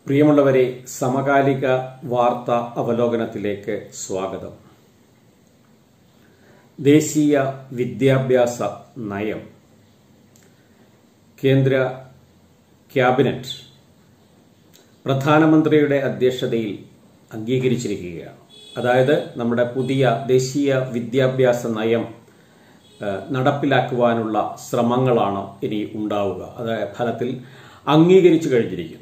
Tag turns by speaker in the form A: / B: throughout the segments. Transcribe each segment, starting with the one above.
A: പ്രിയമുള്ളവരെ സമകാലിക വാർത്ത അവലോകനത്തിലേക്ക് സ്വാഗതം ദേശീയ വിദ്യാഭ്യാസ നയം കേന്ദ്ര ക്യാബിനറ്റ് പ്രധാനമന്ത്രിയുടെ അധ്യക്ഷതയിൽ അംഗീകരിച്ചിരിക്കുകയാണ് അതായത് നമ്മുടെ പുതിയ ദേശീയ വിദ്യാഭ്യാസ നയം ഏഹ്, നടപ്പിലാക്കുവാനുള്ള ശ്രമങ്ങളാണ് ഇനി ഉണ്ടാവുക അതായത് ഫലത്തിൽ അംഗീകരിച്ചു കഴിഞ്ഞിരിക്കുന്നു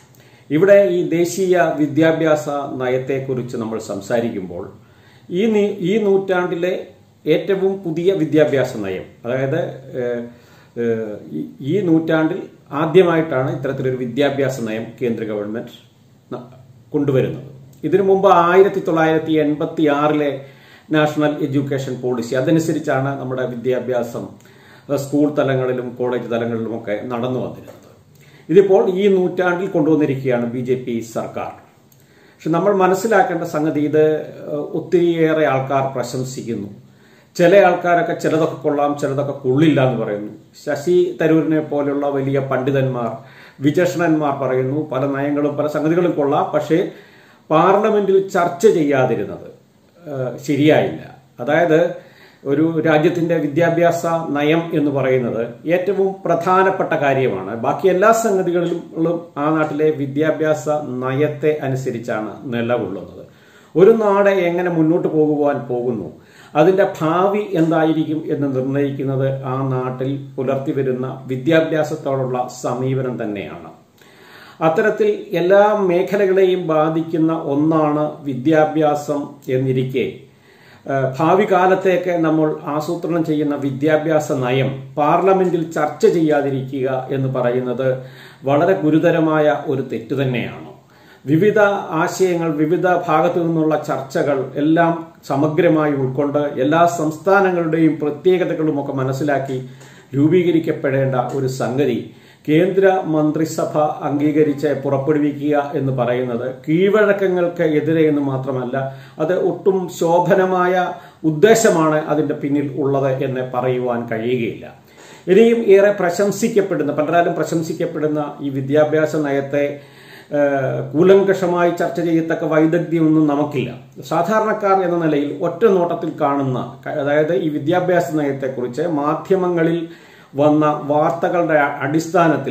A: ഇവിടെ ഈ ദേശീയ വിദ്യാഭ്യാസ നയത്തെക്കുറിച്ച് നമ്മൾ സംസാരിക്കുമ്പോൾ ഈ നീ- ഈ നൂറ്റാണ്ടിലെ ഏറ്റവും പുതിയ വിദ്യാഭ്യാസ നയം അതായത് ഏഹ്, ഏഹ്, ഈ- ഈ നൂറ്റാണ്ടിൽ ആദ്യമായിട്ടാണ് ഇത്തരത്തിലൊരു വിദ്യാഭ്യാസ നയം കേന്ദ്ര ഗവൺമെന്റ് ന- കൊണ്ടുവരുന്നത് ഇതിനു മുമ്പ് ആയിരത്തി തൊള്ളായിരത്തി എൺപത്തി ആറിലെ നാഷണൽ എഡ്യൂക്കേഷൻ പോളിസി അതനുസരിച്ചാണ് നമ്മുടെ വിദ്യാഭ്യാസം ഏഹ്, സ്കൂൾ തലങ്ങളിലും കോളേജ് തലങ്ങളിലുമൊക്കെ നടന്നു വന്നിരുന്നത് ഇതിപ്പോൾ ഈ നൂറ്റാണ്ടിൽ കൊണ്ടുവന്നിരിക്കുകയാണ് ബി ജെ പി സർക്കാർ പക്ഷെ നമ്മൾ മനസ്സിലാക്കേണ്ട സംഗതി ഇത് ഏഹ്, ഒത്തിരിയേറെ ആൾക്കാർ പ്രശംസിക്കുന്നു ചില ആൾക്കാരൊക്കെ ചിലതൊക്കെ കൊള്ളാം ചിലതൊക്കെ കൊള്ളില്ല എന്ന് പറയുന്നു ശശി തരൂരിനെ പോലുള്ള വലിയ പണ്ഡിതന്മാർ വിചക്ഷണന്മാർ പറയുന്നു പല നയങ്ങളും പല സംഗതികളും കൊള്ളാം പക്ഷേ പാർലമെന്റിൽ ചർച്ച ചെയ്യാതിരുന്നത് ഏഹ്, ശരിയായില്ല അതായത് ഒരു രാജ്യത്തിന്റെ വിദ്യാഭ്യാസ നയം എന്ന് പറയുന്നത് ഏറ്റവും പ്രധാനപ്പെട്ട കാര്യമാണ് ബാക്കി എല്ലാ സംഗതികളിലും ആ നാട്ടിലെ വിദ്യാഭ്യാസ നയത്തെ അനുസരിച്ചാണ് നിലകൊള്ളുന്നത് ഒരു നാട് എങ്ങനെ മുന്നോട്ട് പോകുവാൻ പോകുന്നു അതിന്റെ ഭാവി എന്തായിരിക്കും എന്ന് നിർണ്ണയിക്കുന്നത് ആ നാട്ടിൽ പുലർത്തി വരുന്ന വിദ്യാഭ്യാസത്തോടുള്ള സമീപനം തന്നെയാണ് അത്തരത്തിൽ എല്ലാ മേഖലകളെയും ബാധിക്കുന്ന ഒന്നാണ് വിദ്യാഭ്യാസം എന്നിരിക്കെ ഏഹ്, ഭാവി കാലത്തേക്ക് നമ്മൾ ആസൂത്രണം ചെയ്യുന്ന വിദ്യാഭ്യാസ നയം പാർലമെന്റിൽ ചർച്ച ചെയ്യാതിരിക്കുക എന്ന് പറയുന്നത് വളരെ ഗുരുതരമായ ഒരു തെറ്റ് തന്നെയാണ് വിവിധ ആശയങ്ങൾ വിവിധ ഭാഗത്തു നിന്നുള്ള ചർച്ചകൾ എല്ലാം സമഗ്രമായി ഉൾക്കൊണ്ട് എല്ലാ സംസ്ഥാനങ്ങളുടെയും പ്രത്യേകതകളുമൊക്കെ മനസ്സിലാക്കി രൂപീകരിക്കപ്പെടേണ്ട ഒരു സംഗതി കേന്ദ്ര മന്ത്രിസഭ അംഗീകരിച്ച് പുറപ്പെടുവിക്കുക എന്ന് പറയുന്നത് കീഴ്വഴക്കങ്ങൾക്ക് എതിരെ എന്ന് മാത്രമല്ല അത് ഒട്ടും ശോഭനമായ ഉദ്ദേശമാണ് അതിന്റെ പിന്നിൽ ഉള്ളത് എന്ന് പറയുവാൻ കഴിയുകയില്ല ഇനിയും ഏറെ പ്രശംസിക്കപ്പെടുന്ന പലരാലും പ്രശംസിക്കപ്പെടുന്ന ഈ വിദ്യാഭ്യാസ നയത്തെ ഏഹ്, കൂലങ്കഷമായി ചർച്ച ചെയ്യത്തക്ക വൈദഗ്ധ്യമൊന്നും നമുക്കില്ല സാധാരണക്കാർ എന്ന നിലയിൽ ഒറ്റ നോട്ടത്തിൽ കാണുന്ന അതായത് ഈ വിദ്യാഭ്യാസ നയത്തെക്കുറിച്ച് മാധ്യമങ്ങളിൽ വന്ന വാർത്തകളുടെ അടിസ്ഥാനത്തിൽ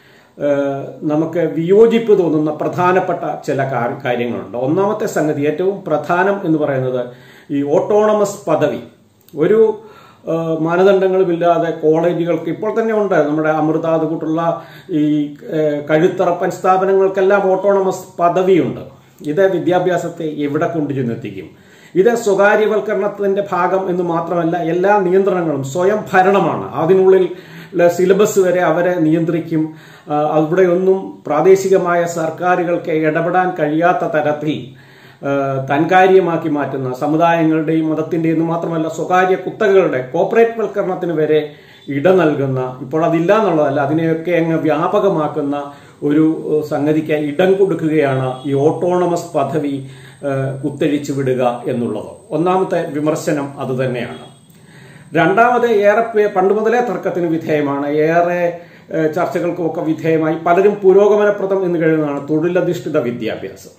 A: ഏഹ്, നമുക്ക് വിയോജിപ്പ് തോന്നുന്ന പ്രധാനപ്പെട്ട ചില കാ- കാര്യങ്ങളുണ്ട് ഒന്നാമത്തെ സംഗതി ഏറ്റവും പ്രധാനം എന്ന് പറയുന്നത് ഈ ഓട്ടോണമസ് പദവി ഒരു ഏഹ്, മാനദണ്ഡങ്ങളുമില്ലാതെ കോളേജുകൾക്ക് ഇപ്പോൾ തന്നെ ഉണ്ട് നമ്മുടെ അമൃത അതുകൂട്ടുള്ള ഈ ഏഹ്, കഴുത്തറപ്പൻ സ്ഥാപനങ്ങൾക്കെല്ലാം ഓട്ടോണമസ് പദവിയുണ്ട് ഇത് വിദ്യാഭ്യാസത്തെ എവിടെ കൊണ്ടു ചെന്നെത്തിക്കും ഇത് സ്വകാര്യവൽക്കരണത്തിന്റെ ഭാഗം എന്ന് മാത്രമല്ല എല്ലാ നിയന്ത്രണങ്ങളും സ്വയം ഭരണമാണ് അതിനുള്ളിൽ ഉള്ള സിലബസ് വരെ അവരെ നിയന്ത്രിക്കും ആ, അവിടെയൊന്നും പ്രാദേശികമായ സർക്കാരുകൾക്ക് ഇടപെടാൻ കഴിയാത്ത തരത്തിൽ ആ, തൻകാര്യമാക്കി മാറ്റുന്ന സമുദായങ്ങളുടെയും മതത്തിന്റെയും എന്ന് മാത്രമല്ല സ്വകാര്യ കുത്തകകളുടെ കോർപ്പറേറ്റ് വൽക്കരണത്തിന് വരെ ഇട നൽകുന്ന ഇപ്പോൾ അതില്ല എന്നുള്ളതല്ല അതിനെയൊക്കെ അങ്ങ് വ്യാപകമാക്കുന്ന ഒരു ഏഹ്, സംഗതിക്ക് ഇടം കൊടുക്കുകയാണ് ഈ ഓട്ടോണമസ് പദവി ഏഹ്, കുത്തഴിച്ചു വിടുക എന്നുള്ളത് ഒന്നാമത്തെ വിമർശനം അതുതന്നെയാണ് രണ്ടാമത് ഏറെ പേ- പണ്ട് മുതലേ തർക്കത്തിന് വിധേയമാണ് ഏറെ ഏഹ്, ചർച്ചകൾക്കും ഒക്കെ വിധേയമായി പലരും പുരോഗമനപ്രദം എന്ന് കഴിയുന്നതാണ് തൊഴിലധിഷ്ഠിത വിദ്യാഭ്യാസം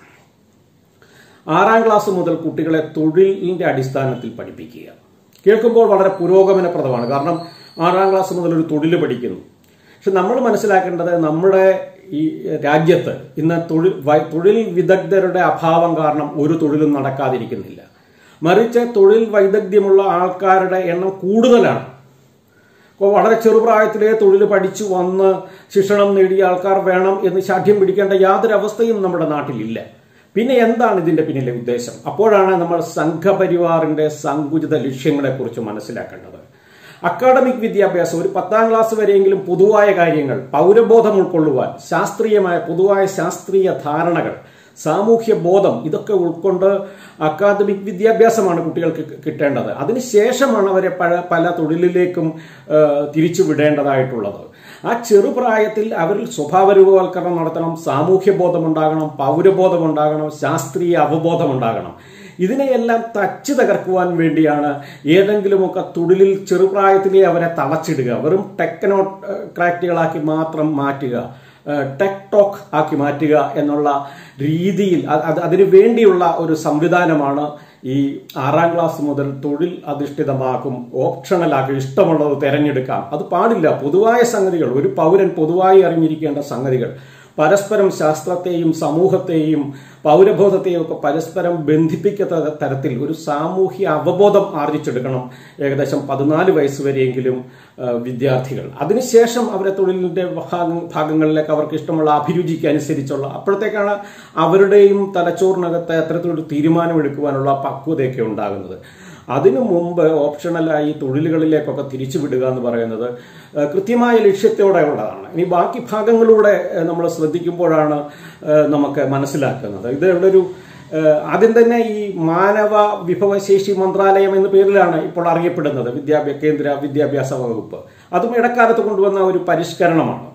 A: ആറാം ക്ലാസ് മുതൽ കുട്ടികളെ തൊഴിലിന്റെ അടിസ്ഥാനത്തിൽ പഠിപ്പിക്കുക കേൾക്കുമ്പോൾ വളരെ പുരോഗമനപ്രദമാണ് കാരണം ആറാം ക്ലാസ് മുതൽ ഒരു തൊഴിൽ പഠിക്കുന്നു പക്ഷെ നമ്മൾ മനസ്സിലാക്കേണ്ടത് നമ്മുടെ ഈ രാജ്യത്ത് ഇന്ന് തൊഴിൽ വൈ- തൊഴിൽ വിദഗ്ധരുടെ അഭാവം കാരണം ഒരു തൊഴിലും നടക്കാതിരിക്കുന്നില്ല മറിച്ച് തൊഴിൽ വൈദഗ്ധ്യമുള്ള ആൾക്കാരുടെ എണ്ണം കൂടുതലാണ് അപ്പോൾ വളരെ ചെറുപ്രായത്തിലേ തൊഴിൽ പഠിച്ചു വന്ന് ശിക്ഷണം നേടിയ ആൾക്കാർ വേണം എന്ന് ശാഠ്യം പിടിക്കേണ്ട യാതൊരു അവസ്ഥയും നമ്മുടെ നാട്ടിലില്ല പിന്നെ എന്താണ് ഇതിന്റെ പിന്നിലെ ഉദ്ദേശം അപ്പോഴാണ് നമ്മൾ സംഘപരിവാറിന്റെ സങ്കുചിത ലക്ഷ്യങ്ങളെക്കുറിച്ച് മനസ്സിലാക്കേണ്ടത് അക്കാഡമിക് വിദ്യാഭ്യാസം ഒരു പത്താം ക്ലാസ് വരെയെങ്കിലും പൊതുവായ കാര്യങ്ങൾ പൗരബോധം ഉൾക്കൊള്ളുവാൻ ശാസ്ത്രീയമായ പൊതുവായ ശാസ്ത്രീയ ധാരണകൾ സാമൂഹ്യ ബോധം ഇതൊക്കെ ഉൾക്കൊണ്ട് അക്കാദമിക് വിദ്യാഭ്യാസമാണ് കുട്ടികൾക്ക് കി- കിട്ടേണ്ടത് അതിനുശേഷമാണ് അവരെ പല പല തൊഴിലിലേക്കും ആ, തിരിച്ചു വിടേണ്ടതായിട്ടുള്ളത് ആ ചെറുപ്രായത്തിൽ അവരിൽ സ്വഭാവ രൂപവൽക്കരണം നടത്തണം സാമൂഹ്യ ബോധമുണ്ടാകണം പൗരബോധമുണ്ടാകണം ശാസ്ത്രീയ അവബോധം ഉണ്ടാകണം ഇതിനെയെല്ലാം തച്ച് തകർക്കുവാൻ വേണ്ടിയാണ് ഏതെങ്കിലുമൊക്കെ തൊഴിലിൽ ചെറുപ്രായത്തിലേ അവരെ തളച്ചിടുക വെറും ടെക്നോ ക്രാക്റ്റുകളാക്കി മാത്രം മാറ്റുക ടെക് ടോക്ക് ആക്കി മാറ്റുക എന്നുള്ള രീതിയിൽ അത് അത് അതിനു വേണ്ടിയുള്ള ഒരു സംവിധാനമാണ് ഈ ആറാം ക്ലാസ് മുതൽ തൊഴിൽ അധിഷ്ഠിതമാക്കും ഓപ്ഷണലാക്കി ഇഷ്ടമുള്ളത് തിരഞ്ഞെടുക്കാം അത് പാടില്ല പൊതുവായ സംഗതികൾ ഒരു പൗരൻ പൊതുവായി അറിഞ്ഞിരിക്കേണ്ട സംഗതികൾ പരസ്പരം ശാസ്ത്രത്തെയും സമൂഹത്തെയും പൗരബോധത്തെയും ഒക്കെ പരസ്പരം ബന്ധിപ്പിക്കത്ത തരത്തിൽ ഒരു സാമൂഹ്യ അവബോധം ആർജിച്ചെടുക്കണം ഏകദേശം പതിനാല് വയസ്സ് വരെയെങ്കിലും ആ, വിദ്യാർത്ഥികൾ അതിനുശേഷം അവരെ തൊഴിലിന്റെ ഭാഗ- ഭാഗങ്ങളിലേക്ക് അവർക്ക് ഇഷ്ടമുള്ള അഭിരുചിക്ക് അനുസരിച്ചുള്ള അപ്പോഴത്തേക്കാണ് അവരുടെയും തലച്ചോറിനകത്ത് അത്തരത്തിലൊരു തീരുമാനമെടുക്കുവാനുള്ള പക്വതയൊക്കെ ഉണ്ടാകുന്നത് അതിനു മുമ്പ് ഓപ്ഷണലായി തൊഴിലുകളിലേക്കൊക്കെ തിരിച്ചുവിടുക എന്ന് പറയുന്നത് ഏഹ്, കൃത്യമായ ലക്ഷ്യത്തോടെ ഉള്ളതാണ് ഇനി ബാക്കി ഭാഗങ്ങളിലൂടെ ഏഹ്, നമ്മൾ ശ്രദ്ധിക്കുമ്പോഴാണ് ഏഹ്, നമുക്ക് മനസ്സിലാക്കുന്നത് ഇത് ഒരു ഏഹ്, ആദ്യം തന്നെ ഈ മാനവ വിഭവശേഷി മന്ത്രാലയം എന്ന പേരിലാണ് ഇപ്പോൾ അറിയപ്പെടുന്നത് വിദ്യാഭ്യാസ കേന്ദ്ര വിദ്യാഭ്യാസ വകുപ്പ് അതും ഇടക്കാലത്ത് കൊണ്ടുവന്ന ഒരു പരിഷ്കരണമാണ്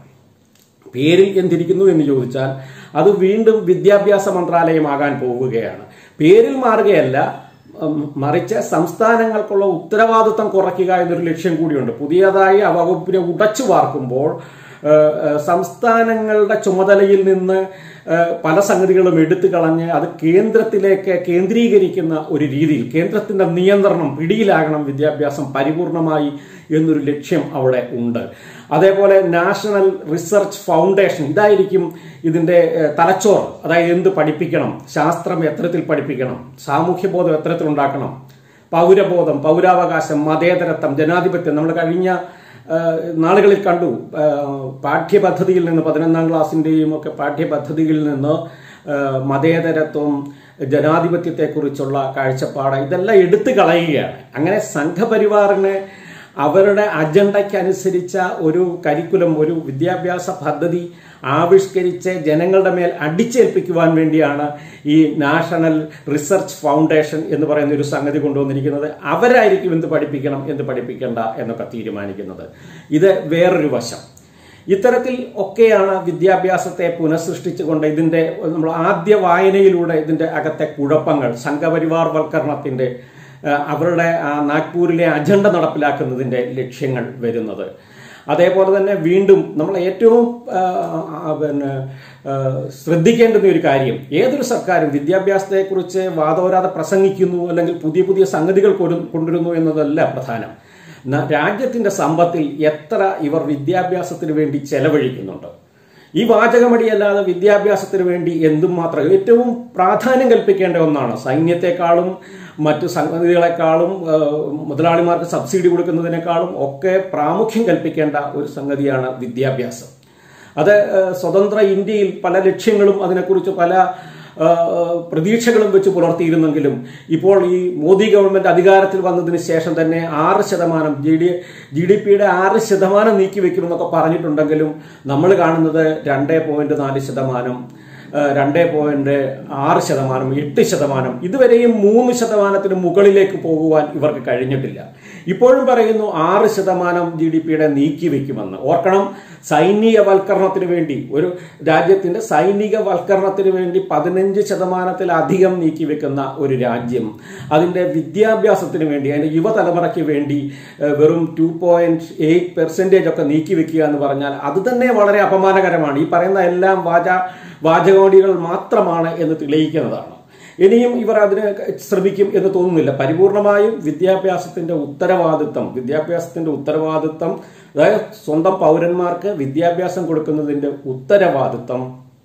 A: പേരിൽ എന്തിരിക്കുന്നു എന്ന് ചോദിച്ചാൽ അത് വീണ്ടും വിദ്യാഭ്യാസ മന്ത്രാലയമാകാൻ പോവുകയാണ് പേരിൽ മാറുകയല്ല ഉം, മറിച്ച് സംസ്ഥാനങ്ങൾക്കുള്ള ഉത്തരവാദിത്തം കുറയ്ക്കുക എന്നൊരു ലക്ഷ്യം കൂടിയുണ്ട് പുതിയതായി ആ വകുപ്പിനെ ഉടച്ചു വാർക്കുമ്പോൾ ഏഹ്, ഏഹ്, സംസ്ഥാനങ്ങളുടെ ചുമതലയിൽ നിന്ന് ഏഹ്, പല സംഗതികളും എടുത്തു കളഞ്ഞ് അത് കേന്ദ്രത്തിലേക്ക് കേന്ദ്രീകരിക്കുന്ന ഒരു രീതിയിൽ കേന്ദ്രത്തിന്റെ നിയന്ത്രണം പിടിയിലാകണം വിദ്യാഭ്യാസം പരിപൂർണമായി എന്നൊരു ലക്ഷ്യം അവിടെ ഉണ്ട് അതേപോലെ നാഷണൽ റിസർച്ച് ഫൗണ്ടേഷൻ ഇതായിരിക്കും ഇതിന്റെ ഏഹ്, തലച്ചോറ് അതായത് എന്ത് പഠിപ്പിക്കണം ശാസ്ത്രം എത്തരത്തിൽ പഠിപ്പിക്കണം സാമൂഹ്യബോധം എത്തരത്തിൽ ഉണ്ടാക്കണം പൗരബോധം പൗരാവകാശം മതേതരത്വം ജനാധിപത്യം നമ്മൾ കഴിഞ്ഞ ഏഹ്, നാളുകളിൽ കണ്ടു ഏഹ്, പാഠ്യപദ്ധതിയിൽ നിന്ന് പതിനൊന്നാം ക്ലാസ്സിന്റെയും ഒക്കെ പാഠ്യപദ്ധതിയിൽ നിന്ന് ഏഹ്, മതേതരത്വം ജനാധിപത്യത്തെക്കുറിച്ചുള്ള കാഴ്ചപ്പാട് ഇതെല്ലാം എടുത്തു കളയുകയാണ് അങ്ങനെ സംഘപരിവാറിന് അവരുടെ അജണ്ടയ്ക്ക് അനുസരിച്ച ഒരു കരിക്കുലം ഒരു വിദ്യാഭ്യാസ പദ്ധതി ആവിഷ്കരിച്ച് ജനങ്ങളുടെ മേൽ അടിച്ചേൽപ്പിക്കുവാൻ വേണ്ടിയാണ് ഈ നാഷണൽ റിസർച്ച് ഫൗണ്ടേഷൻ എന്ന് പറയുന്ന ഒരു സംഗതി കൊണ്ടുവന്നിരിക്കുന്നത് അവരായിരിക്കും എന്ത് പഠിപ്പിക്കണം എന്ത് പഠിപ്പിക്കേണ്ട എന്നൊക്കെ തീരുമാനിക്കുന്നത് ഇത് വേറൊരു വശം ഇത്തരത്തിൽ ഒക്കെയാണ് വിദ്യാഭ്യാസത്തെ പുനഃസൃഷ്ടിച്ചുകൊണ്ട് ഇതിന്റെ നമ്മൾ ആദ്യ വായനയിലൂടെ ഇതിന്റെ അകത്തെ കുഴപ്പങ്ങൾ സംഘപരിവാർ വൽക്കരണത്തിന്റെ ആ, അവരുടെ ആ നാഗ്പൂരിലെ അജണ്ട നടപ്പിലാക്കുന്നതിന്റെ ലക്ഷ്യങ്ങൾ വരുന്നത് അതേപോലെ തന്നെ വീണ്ടും നമ്മൾ ഏറ്റവും ആ, ആ, പിന്നെ ആ, ശ്രദ്ധിക്കേണ്ടുന്ന ഒരു കാര്യം ഏതൊരു സർക്കാരും വിദ്യാഭ്യാസത്തെക്കുറിച്ച് വാദോരാതെ പ്രസംഗിക്കുന്നു അല്ലെങ്കിൽ പുതിയ പുതിയ സംഗതികൾ കൊരു- കൊണ്ടുവരുന്നു എന്നതല്ല പ്രധാനം ന- രാജ്യത്തിന്റെ സമ്പത്തിൽ എത്ര ഇവർ വിദ്യാഭ്യാസത്തിന് വേണ്ടി ചെലവഴിക്കുന്നുണ്ട് ഈ വാചകമടിയല്ലാതെ വിദ്യാഭ്യാസത്തിന് വേണ്ടി എന്തും മാത്രം ഏറ്റവും പ്രാധാന്യം കൽപ്പിക്കേണ്ട ഒന്നാണ് സൈന്യത്തെക്കാളും മറ്റു സംഗതികളെക്കാളും ആ, മുതലാളിമാർക്ക് സബ്സിഡി കൊടുക്കുന്നതിനേക്കാളും ഒക്കെ പ്രാമുഖ്യം കൽപ്പിക്കേണ്ട ഒരു സംഗതിയാണ് വിദ്യാഭ്യാസം അത് ആ, സ്വതന്ത്ര ഇന്ത്യയിൽ പല ലക്ഷ്യങ്ങളും അതിനെക്കുറിച്ച് പല ആ, പ്രതീക്ഷകളും വെച്ച് പുലർത്തിയിരുന്നെങ്കിലും ഇപ്പോൾ ഈ മോദി ഗവൺമെന്റ് അധികാരത്തിൽ വന്നതിന് ശേഷം തന്നെ ആറ് ശതമാനം ജി ഡി ജി ഡി പിയുടെ ആറ് ശതമാനം നീക്കിവെക്കുമെന്നൊക്കെ പറഞ്ഞിട്ടുണ്ടെങ്കിലും നമ്മൾ കാണുന്നത് രണ്ട് പോയിന്റ് നാല് ശതമാനം രണ്ട് പോയിന്റ് ആറ് ശതമാനം എട്ട് ശതമാനം ഇതുവരെയും മൂന്ന് ശതമാനത്തിന് മുകളിലേക്ക് പോകുവാൻ ഇവർക്ക് കഴിഞ്ഞിട്ടില്ല ഇപ്പോഴും പറയുന്നു ആറ് ശതമാനം ജി ഡി പിയുടെ നീക്കിവെക്കുമെന്ന് ഓർക്കണം സൈനികവൽക്കരണത്തിന് വേണ്ടി ഒരു രാജ്യത്തിന്റെ സൈനികവൽക്കരണത്തിന് വേണ്ടി പതിനഞ്ച് ശതമാനത്തിലധികം നീക്കിവെക്കുന്ന ഒരു രാജ്യം അതിന്റെ വിദ്യാഭ്യാസത്തിന് വേണ്ടി അതിന്റെ യുവതലമുറയ്ക്ക് വേണ്ടി ഏഹ്, വെറും ടു പോയിന്റ് എയ്റ്റ് പെർസെന്റേജ് ഒക്കെ നീക്കിവെക്കുക എന്ന് പറഞ്ഞാൽ അത് തന്നെ വളരെ അപമാനകരമാണ് ഈ പറയുന്ന എല്ലാം വാച വാചകോടികൾ മാത്രമാണ് എന്ന് തെളിയിക്കുന്നതാണ് ഇനിയും ഇവർ അതിന് ശ്രമിക്കും എന്ന് തോന്നുന്നില്ല പരിപൂർണമായും വിദ്യാഭ്യാസത്തിന്റെ ഉത്തരവാദിത്തം വിദ്യാഭ്യാസത്തിന്റെ ഉത്തരവാദിത്തം അതായത് സ്വന്തം പൗരന്മാർക്ക് വിദ്യാഭ്യാസം കൊടുക്കുന്നതിന്റെ ഉത്തരവാദിത്തം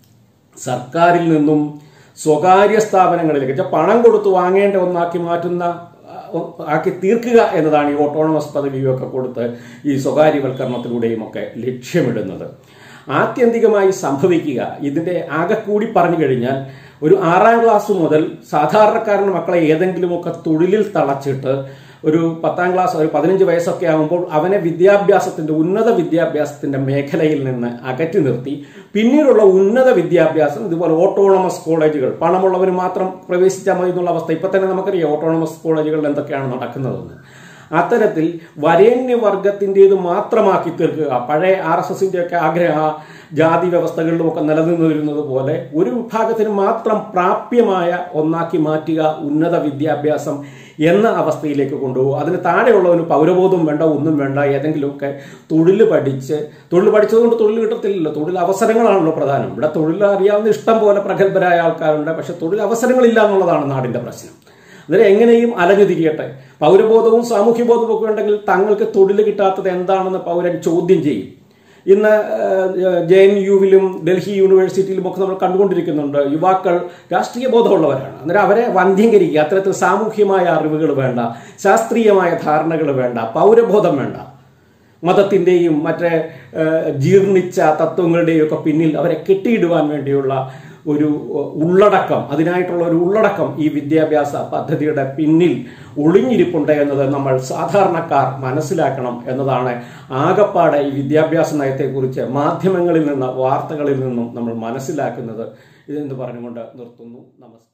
A: സർക്കാരിൽ നിന്നും സ്വകാര്യ സ്ഥാപനങ്ങളിലേക്ക് വെച്ചാൽ പണം കൊടുത്ത് വാങ്ങേണ്ട ഒന്നാക്കി മാറ്റുന്ന ആ, ആക്കി തീർക്കുക എന്നതാണ് ഈ ഓട്ടോണമസ് പദവിയൊക്കെ കൊടുത്ത് ഈ സ്വകാര്യവൽക്കരണത്തിലൂടെയും ഒക്കെ ലക്ഷ്യമിടുന്നത് ആത്യന്തികമായി സംഭവിക്കുക ഇതിന്റെ ആകെ കൂടി പറഞ്ഞു കഴിഞ്ഞാൽ ഒരു ആറാം ക്ലാസ് മുതൽ സാധാരണക്കാരൻ്റെ മക്കളെ ഏതെങ്കിലുമൊക്കെ തൊഴിലിൽ തളച്ചിട്ട് ഒരു പത്താം ക്ലാസ് ഒരു പതിനഞ്ച് വയസ്സൊക്കെ ആകുമ്പോൾ അവനെ വിദ്യാഭ്യാസത്തിന്റെ ഉന്നത വിദ്യാഭ്യാസത്തിന്റെ മേഖലയിൽ നിന്ന് അകറ്റി നിർത്തി പിന്നീടുള്ള ഉന്നത വിദ്യാഭ്യാസം ഇതുപോലെ ഓട്ടോണമസ് കോളേജുകൾ പണമുള്ളവന് മാത്രം പ്രവേശിച്ചാൽ മതി എന്നുള്ള അവസ്ഥ ഇപ്പൊ തന്നെ നമുക്കറിയാം ഓട്ടോണമസ് കോളേജുകളിൽ എന്തൊക്കെയാണ് നടക്കുന്നതെന്ന് അത്തരത്തിൽ വരേണ്യവർഗത്തിൻ്റെത് മാത്രമാക്കി തീർക്കുക പഴയ ആർ എസ് എസിന്റെ ഒക്കെ ആഗ്രഹം ആ ജാതി വ്യവസ്ഥകളിലും ഒക്കെ നിലനിന്നു വരുന്നത് പോലെ ഒരു വിഭാഗത്തിന് മാത്രം പ്രാപ്യമായ ഒന്നാക്കി മാറ്റുക ഉന്നത വിദ്യാഭ്യാസം എന്ന അവസ്ഥയിലേക്ക് കൊണ്ടുപോകും അതിന് താഴെയുള്ളവന് പൗരബോധം വേണ്ട ഒന്നും വേണ്ട ഏതെങ്കിലുമൊക്കെ തൊഴിൽ പഠിച്ച് തൊഴിൽ പഠിച്ചതുകൊണ്ട് തൊഴിൽ കിട്ടത്തില്ലല്ലോ തൊഴിൽ അവസരങ്ങളാണല്ലോ പ്രധാനം ഇവിടെ തൊഴിൽ അറിയാവുന്ന ഇഷ്ടം പോലെ പ്രഗത്ഭരായ ആൾക്കാരുണ്ട് പക്ഷെ തൊഴിൽ അവസരങ്ങളില്ല എന്നുള്ളതാണ് നാടിന്റെ പ്രശ്നം അന്നേരം എങ്ങനെയും അലഞ്ഞു തിരിയട്ടെ പൗരബോധവും സാമൂഹ്യബോധവും ഒക്കെ ഉണ്ടെങ്കിൽ തങ്ങൾക്ക് തൊഴിൽ കിട്ടാത്തത് എന്താണെന്ന് പൗരൻ ചോദ്യം ചെയ്യും ഇന്ന് ജെ എൻ യുവിലും ഡൽഹി യൂണിവേഴ്സിറ്റിയിലും ഒക്കെ നമ്മൾ കണ്ടുകൊണ്ടിരിക്കുന്നുണ്ട് യുവാക്കൾ രാഷ്ട്രീയ ബോധമുള്ളവരാണ് അന്നേരം അവരെ വന്ധ്യംകരിക്കുക അത്തരത്തിൽ സാമൂഹ്യമായ അറിവുകൾ വേണ്ട ശാസ്ത്രീയമായ ധാരണകൾ വേണ്ട പൗരബോധം വേണ്ട മതത്തിൻ്റെയും മറ്റേ ഏഹ്, ജീർണിച്ച തത്വങ്ങളുടെയും ഒക്കെ പിന്നിൽ അവരെ കെട്ടിയിടുവാൻ വേണ്ടിയുള്ള ഒരു ഏഹ്, ഉള്ളടക്കം അതിനായിട്ടുള്ള ഒരു ഉള്ളടക്കം ഈ വിദ്യാഭ്യാസ പദ്ധതിയുടെ പിന്നിൽ ഒളിഞ്ഞിരിപ്പുണ്ട് എന്നത് നമ്മൾ സാധാരണക്കാർ മനസ്സിലാക്കണം എന്നതാണ് ആകപ്പാടെ ഈ വിദ്യാഭ്യാസ നയത്തെക്കുറിച്ച് മാധ്യമങ്ങളിൽ നിന്ന് വാർത്തകളിൽ നിന്നും നമ്മൾ മനസ്സിലാക്കുന്നത് ഇതെന്ന് പറഞ്ഞുകൊണ്ട് നിർത്തുന്നു നമസ്കാരം